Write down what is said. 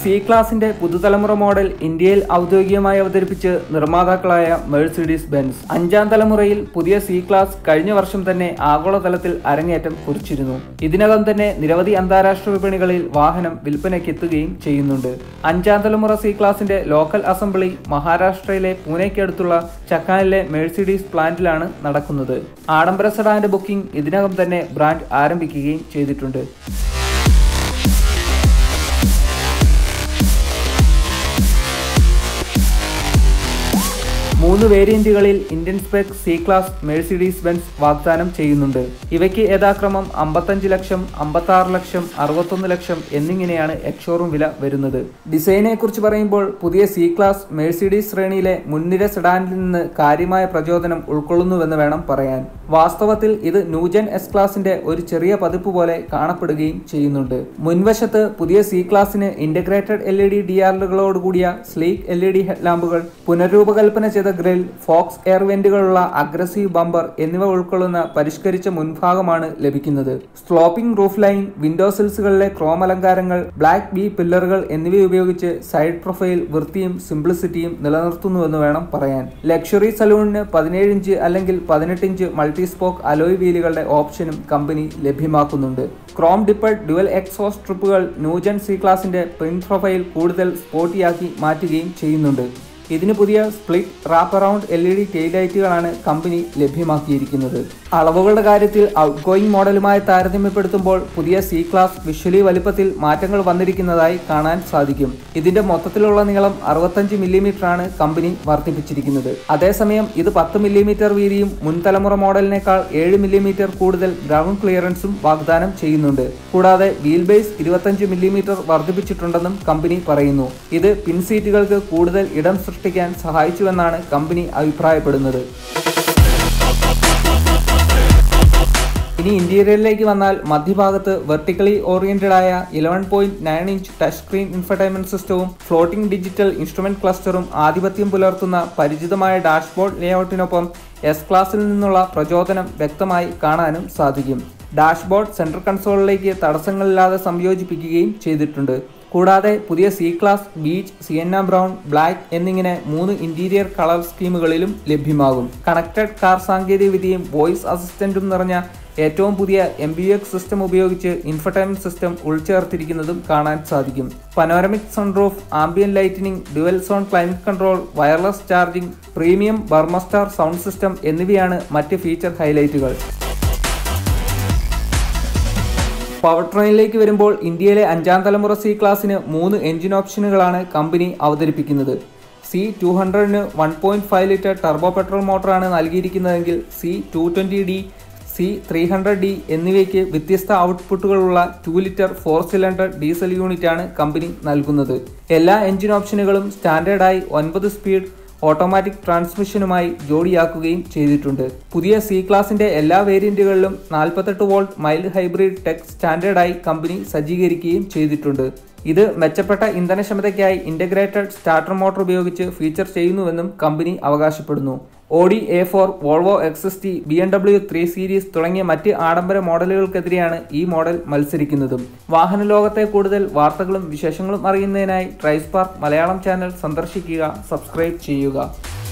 C ക്ലാസിന്റെ പുതുതലമുറ model ഇന്ത്യയിൽ ഔദ്യോഗികമായി അവതരിപ്പിച്ച് നിർമ്മാതാക്കളായ മെഴ്സിഡീസ് ബെൻസ് അഞ്ചാം തലമുറയിൽ പുതിയ സി ക്ലാസ് കഴിഞ്ഞ വർഷം തന്നെ ആഗോളതലത്തിൽ അരങ്ങേറ്റം കുറിച്ചിരുന്നു ഇതിനകം തന്നെ നിരവധി അന്താരാഷ്ട്ര വിപണികളിൽ വാഹനം വിൽപ്പനയ്ക്ക് എത്തുകയും ചെയ്യുന്നുണ്ട് അഞ്ചാം തലമുറ സി ക്ലാസിന്റെ ലോക്കൽ അസംബ്ലി മഹാരാഷ്ട്രയിലെ പൂനെക്കടുത്തുള്ള ചക്കാനിലെ മെഴ്സിഡീസ് പ്ലാന്റിലാണ് നടക്കുന്നത് ആഡംബര സെഡാന്റെ ബുക്കിംഗ് ഇതിനകം തന്നെ ബ്രാൻഡ് ആരംഭിക്കുകയും ചെയ്തിട്ടുണ്ട് മൂന്ന് വേരിയന്റുകളിൽ Indian spec C class Mercedes Benz വാഗ്ദാനം ചെയ്യുന്നുണ്ട് ഇവയ്ക്ക് യഥാക്രമം അമ്പത്തഞ്ച് ലക്ഷം അമ്പത്തി ആറ് ലക്ഷം അറുപത്തൊന്ന് ലക്ഷം എന്നിങ്ങനെയാണ് എക്സ്ഷോറൂം വില വരുന്നത് ഡിസൈനെ കുറിച്ച് പറയുമ്പോൾ പുതിയ സി ക്ലാസ് മെഴ്സിഡീസ് ശ്രേണിയിലെ മുൻനിര സെഡാനിൽ നിന്ന് കാര്യമായ പ്രചോദനം ഉൾക്കൊള്ളുന്നുവെന്ന് വേണം പറയാൻ വാസ്തവത്തിൽ ഇത് ന്യൂജൻ എസ് ക്ലാസിന്റെ ഒരു ചെറിയ പതിപ്പ് പോലെ കാണപ്പെടുകയും ചെയ്യുന്നുണ്ട് മുൻവശത്ത് പുതിയ സി ക്ലാസിന് integrated L E D D ആറുകളോടുകൂടിയ സ്ലീക്ക് എൽ ഇ ഡി ഹെഡ്ലാമ്പുകൾ പുനരൂപകൽപ്പന ചെയ്ത ഗ്രിൽ ഫോക്സ് എയർ വെന്റുകളുള്ള അഗ്രസീവ് ബമ്പർ എന്നിവ ഉൾക്കൊള്ളുന്ന പരിഷ്കരിച്ച മുൻഭാഗമാണ് ലഭിക്കുന്നത് സ്ലോപ്പിംഗ് റൂഫ് ലൈൻ വിൻഡോ സിൽസുകളിലെ ക്രോം അലങ്കാരങ്ങൾ ബ്ലാക്ക് ബി പില്ലറുകൾ എന്നിവ ഉപയോഗിച്ച് സൈഡ് പ്രൊഫൈൽ വൃത്തിയും സിംപ്ലിസിറ്റിയും നിലനിർത്തുന്നുവെന്ന് വേണം പറയാൻ ലക്ഷറി സലൂണിന് പതിനേഴ് ഇഞ്ച് അല്ലെങ്കിൽ പതിനെട്ട് ഇഞ്ച് മൾട്ടി സ്പോക്ക് അലോയ് വീലുകളുടെ ഓപ്ഷനും കമ്പനി ലഭ്യമാക്കുന്നുണ്ട് ക്രോം ഡിപ്പഡ് ഡുവൽ എക്സോസ് ട്രിപ്പുകൾ ന്യൂജൻ സി ക്ലാസിന്റെ പ്രിന്റ് പ്രൊഫൈൽ കൂടുതൽ സ്പോർട്ടിയാക്കി മാറ്റുകയും ചെയ്യുന്നുണ്ട് ഇതിന് പുതിയ split wrap around L E D ടെയിലൈറ്റുകളാണ് കമ്പനി ലഭ്യമാക്കിയിരിക്കുന്നത് അളവുകളുടെ കാര്യത്തിൽ ഔട്ട് ഗോയിങ് മോഡലുമായി താരതമ്യപ്പെടുത്തുമ്പോൾ പുതിയ സി ക്ലാസ് വിഷ്വലി വലിപ്പത്തിൽ മാറ്റങ്ങൾ വന്നിരിക്കുന്നതായി കാണാൻ സാധിക്കും ഇതിന്റെ മൊത്തത്തിലുള്ള നീളം അറുപത്തഞ്ച് മില്ലിമീറ്റർ ആണ് കമ്പനി വർദ്ധിപ്പിച്ചിരിക്കുന്നത് അതേസമയം ഇത് പത്ത് മില്ലിമീറ്റർ വീതിയും മുൻതലമുറ മോഡലിനേക്കാൾ ഏഴ് മില്ലിമീറ്റർ കൂടുതൽ ഗ്രൗണ്ട് ക്ലിയറൻസും വാഗ്ദാനം ചെയ്യുന്നുണ്ട് കൂടാതെ വീൽ ബേസ് ഇരുപത്തഞ്ച് മില്ലിമീറ്റർ വർദ്ധിപ്പിച്ചിട്ടുണ്ടെന്നും കമ്പനി പറയുന്നു ഇത് പിൻസീറ്റുകൾക്ക് കൂടുതൽ ഇടം സൃഷ്ടിക്കാൻ സഹായിച്ചുവെന്നാണ് കമ്പനി അഭിപ്രായപ്പെടുന്നത് ഇനി ഇന്റീരിയറിലേക്ക് വന്നാൽ മധ്യഭാഗത്ത് വെർട്ടിക്കലി ഓറിയന്റഡ് ആയ eleven point nine inch touch screen infotainment സിസ്റ്റവും ഫ്ലോട്ടിംഗ് ഡിജിറ്റൽ ഇൻസ്ട്രുമെന്റ് ക്ലസ്റ്ററും ആധിപത്യം പുലർത്തുന്ന പരിചിതമായ ഡാഷ്ബോർഡ് ലേഔട്ടിനൊപ്പം എസ് ക്ലാസ്സിൽ നിന്നുള്ള പ്രചോദനം വ്യക്തമായി കാണാനും സാധിക്കും ഡാഷ്ബോർഡ് സെൻട്രൽ കൺസോളിലേക്ക് തടസ്സങ്ങളില്ലാതെ സംയോജിപ്പിക്കുകയും ചെയ്തിട്ടുണ്ട് കൂടാതെ പുതിയ C class beige Sienna brown black എന്നിങ്ങനെ മൂന്ന് ഇന്റീരിയർ കളർ സ്കീമുകളിലും ലഭ്യമാകും കണക്റ്റഡ് കാർ സാങ്കേതികവിദ്യയും വോയിസ് അസിസ്റ്റന്റും നിറഞ്ഞ ഏറ്റവും പുതിയ എം ബി എക്സ് സിസ്റ്റം ഉപയോഗിച്ച് ഇൻഫർടൈൻമെന്റ് സിസ്റ്റം ഉൾച്ചേർത്തിരിക്കുന്നതും കാണാൻ സാധിക്കും panoramic sunroof ambient lighting dual zone climate control wireless charging premium Burmester sound system എന്നിവയാണ് മറ്റ് ഫീച്ചർ ഹൈലൈറ്റുകൾ പവർ ട്രെയിനിലേക്ക് വരുമ്പോൾ ഇന്ത്യയിലെ അഞ്ചാം തലമുറ സി ക്ലാസ്സിന് മൂന്ന് എഞ്ചിൻ ഓപ്ഷനുകളാണ് കമ്പനി അവതരിപ്പിക്കുന്നത് സി ടു ഹൺഡ്രഡിന് one point five litre turbo petrol മോട്ടറാണ് നൽകിയിരിക്കുന്നതെങ്കിൽ C two twenty D C three hundred D എന്നിവയ്ക്ക് വ്യത്യസ്ത ഔട്ട്പുട്ടുകളുള്ള two litre four cylinder diesel യൂണിറ്റാണ് കമ്പനി നൽകുന്നത് എല്ലാ എഞ്ചിൻ ഓപ്ഷനുകളും സ്റ്റാൻഡേർഡായി ഒൻപത് സ്പീഡ് ഓട്ടോമാറ്റിക് ട്രാൻസ്മിഷനുമായി ജോഡിയാക്കുകയും ചെയ്തിട്ടുണ്ട് പുതിയ സി ക്ലാസിന്റെ എല്ലാ വേരിയന്റുകളിലും നാൽപ്പത്തെട്ട് വോൾട്ട് മൈൽഡ് ഹൈബ്രിഡ് ടെക് സ്റ്റാൻഡേർഡായി കമ്പനി സജ്ജീകരിക്കുകയും ചെയ്തിട്ടുണ്ട് ഇത് മെച്ചപ്പെട്ട ഇന്ധനക്ഷമതയ്ക്കായി ഇന്റഗ്രേറ്റഡ് സ്റ്റാർട്ടർ മോട്ടോർ ഉപയോഗിച്ച് ഫീച്ചർ ചെയ്യുന്നുവെന്നും കമ്പനി അവകാശപ്പെടുന്നു Audi A four Volvo X S T B M W three series തുടങ്ങിയ മറ്റ് ആഡംബര മോഡലുകൾക്കെതിരെയാണ് ഈ മോഡൽ മത്സരിക്കുന്നതും വാഹന ലോകത്തെ കൂടുതൽ വാർത്തകളും വിശേഷങ്ങളും അറിയുന്നതിനായി ട്രൈസ്പാർക്ക് മലയാളം ചാനൽ സന്ദർശിക്കുക സബ്സ്ക്രൈബ് ചെയ്യുക